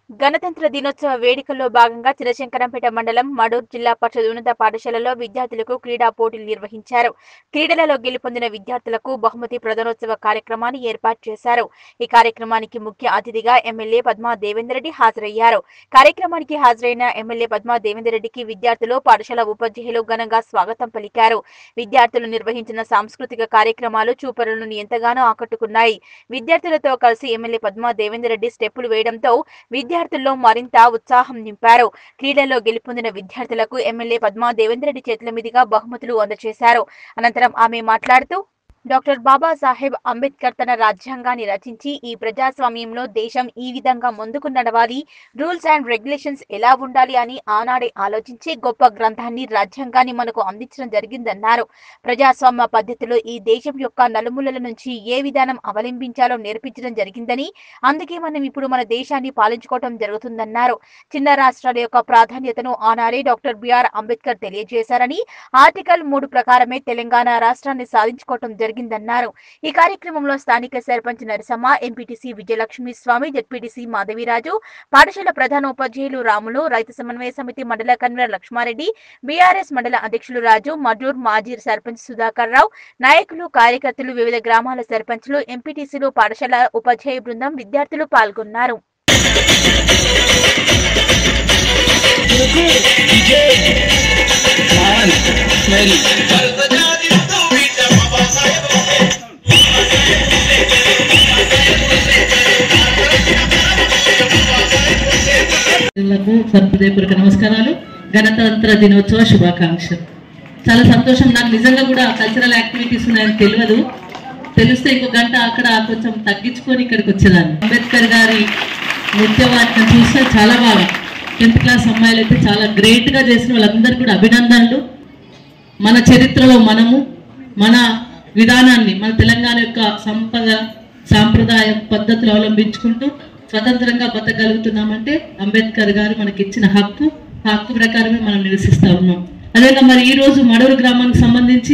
గణతంత్ర దినోత్సవ వేడుకల్లో భాగంగా చినశంకరంపేట మండలం మడూర్ జిల్లా పరిషత్ ఉన్నత పాఠశాలలో విద్యార్థులకు క్రీడా పోటీలు నిర్వహించారు క్రీడలలో గెలుపొందిన విద్యార్థులకు బహుమతి ప్రధానోత్సవ కార్యక్రమాన్ని ఏర్పాటు చేశారు ఈ కార్యక్రమానికి ముఖ్య అతిథిగా ఎమ్మెల్యే పద్మా దేవేందర్ రెడ్డి హాజరయ్యారు కార్యక్రమానికి హాజరైన ఎమ్మెల్యే పద్మా దేవేందర్ రెడ్డికి విద్యార్థులు పాఠశాల ఉపాధ్యాయులు ఘనంగా స్వాగతం పలికారు విద్యార్థులు నిర్వహించిన సాంస్కృతిక కార్యక్రమాలు చూపరులను ఎంతగానో ఆకట్టుకున్నాయి విద్యార్థులతో కలిసి ఎమ్మెల్యే పద్మా దేవేందర్ రెడ్డి స్టెప్పులు వేయడంతో విద్యార్థుల్లో మరింత ఉత్సాహం నింపారు క్రీడల్లో గెలుపొందిన విద్యార్థులకు ఎమ్మెల్యే పద్మా దేవేందర్ రెడ్డి చేతుల మీదుగా బహుమతులు అందజేశారు అనంతరం ఆమె మాట్లాడుతూ డాక్టర్ బాబాసాహెబ్ అంబేద్కర్ తన రాజ్యాంగాన్ని రచించి ఈ ప్రజాస్వామ్యంలో దేశం ఈ విధంగా ముందుకు నడవాలి రూల్స్ అండ్ రెగ్యులేషన్స్ ఎలా ఉండాలి అని ఆనాడే ఆలోచించి గొప్ప గ్రంథాన్ని రాజ్యాంగాన్ని మనకు అందించడం జరిగిందన్నారు ప్రజాస్వామ్య పద్ధతిలో ఈ దేశం యొక్క నలుమూలల నుంచి ఏ విధానం అవలంబించాలో నేర్పించడం జరిగిందని అందుకే మనం ఇప్పుడు మన దేశాన్ని పాలించుకోవటం జరుగుతుందన్నారు చిన్న రాష్ట్రాల యొక్క ప్రాధాన్యతను ఆనాడే డాక్టర్ బిఆర్ అంబేద్కర్ తెలియజేశారని ఆర్టికల్ మూడు ప్రకారమే తెలంగాణ రాష్ట్రాన్ని సాధించుకోవటం జరిగిందన్నారు ఈ కార్యక్రమంలో స్థానిక సర్పంచ్ నరసమ్మ ఎంపీటీసీ విజయలక్ష్మి స్వామి జడ్పీటీసీ మాధవిరాజు పాఠశాల ప్రధాన ఉపాధ్యాయులు రాములు రైతు సమన్వయ సమితి మండల కన్వీనర్ లక్ష్మారెడ్డి బీఆర్ఎస్ మండల అధ్యక్షులు రాజు మజూర్ మాజీ సర్పంచ్ సుధాకర్ రావు నాయకులు కార్యకర్తలు వివిధ గ్రామాల సర్పంచ్లు ఎంపీటీసీలు పాఠశాల ఉపాధ్యాయ బృందం విద్యార్థులు పాల్గొన్నారు లకు హృదయపూర్వక నమస్కారాలు గణతంత్ర దినోత్సవ శుభాకాంక్షలు చాలా సంతోషం నాకు నిజంగా కూడా కల్చరల్ యాక్టివిటీస్ ఉన్నాయని తెలియదు తెలిస్తే ఇంకో గంట అక్కడ కొంచెం తగ్గించుకొని ఇక్కడికి వచ్చేదాన్ని అంబేద్కర్ గారి నృత్యవాటిని చూస్తే చాలా బాగా టెన్త్ క్లాస్ అమ్మాయిలు అయితే చాలా గ్రేట్గా చేసిన వాళ్ళందరికీ కూడా అభినందనలు మన చరిత్రలో మనము మన విధానాన్ని మన తెలంగాణ యొక్క సంపద సాంప్రదాయ పద్ధతులు అవలంబించుకుంటూ స్వతంత్రంగా బతకగలుగుతున్నామంటే అంబేద్కర్ గారు మనకి ఇచ్చిన హక్కు ఆ హక్కు ప్రకారమే మనం నివసిస్తా ఉన్నాం అదేవిధంగా మరి ఈ రోజు మడూరు గ్రామానికి సంబంధించి